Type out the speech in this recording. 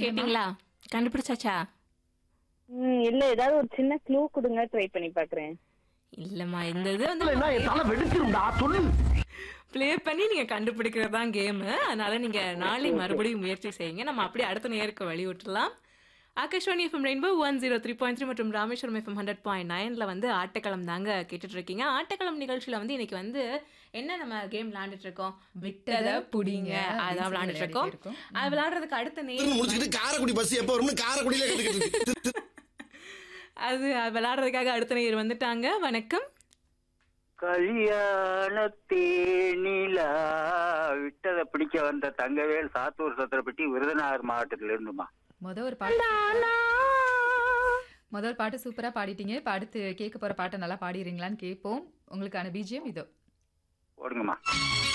கேட்டீங்களா கண்டுபிடிச்சாச்சா ம் இல்ல ஏதாவது ஒரு சின்ன க்ளூ கொடுங்க ட்ரை பண்ணி பாக்குறேன் இல்லம்மா இந்த இது வந்து தலை வெடிச்சிருந்தா சொல்லு ப்ளே பண்ணி நீங்க கண்டுபிடிக்கிறது தான் கேமு அதனால நீங்க நாளை மறுபடியும் முயற்சி செய்யுங்க நம்ம அப்படியே அடுத்த நேருக்கு வழி விட்டுலாம் Akashvani FM rainbow one zero three point three மற்றும் ராமேஸ்வரம் எஃப்எம் ஹண்ட்ரட் பாயிண்ட் நைனில் வந்து ஆட்டக்களம் தாங்க கேட்டுட்டு இருக்கீங்க ஆட்டக்களம் நிகழ்ச்சியில் வந்து இன்னைக்கு வந்து என்ன நம்ம கேம் விளையாண்டுட்டு இருக்கோம் விட்டதை புடிங்க அதான் விளையாண்டுட்டு இருக்கோம் அது விளையாடுறதுக்கு அடுத்த நேரம் முடிச்சுக்கிட்டு காரைக்குடி பஸ் எப்போ வரும்னு காரைக்குடியில கத்துக்கிட்டு இருக்கு. அது அது விளையாடுறதுக்காக அடுத்த நேர் வந்துட்டாங்க வணக்கம் கல்யாண தேனிலா விட்டதை பிடிக்க வந்த தங்கவேல் சாத்தூர் சத்திரப்பட்டி விருதுநகர் மாவட்டத்தில இருந்துமா முத ஒரு பாட்டு முத ஒரு பாட்டு சூப்பரா பாடிட்டீங்க இப்ப அடுத்து கேட்க போற பாட்டை நல்லா பாடிடுறீங்களான்னு கேட்போம் உங்களுக்கான பிஜிஎம் இதோ ஓடுங்கம்மா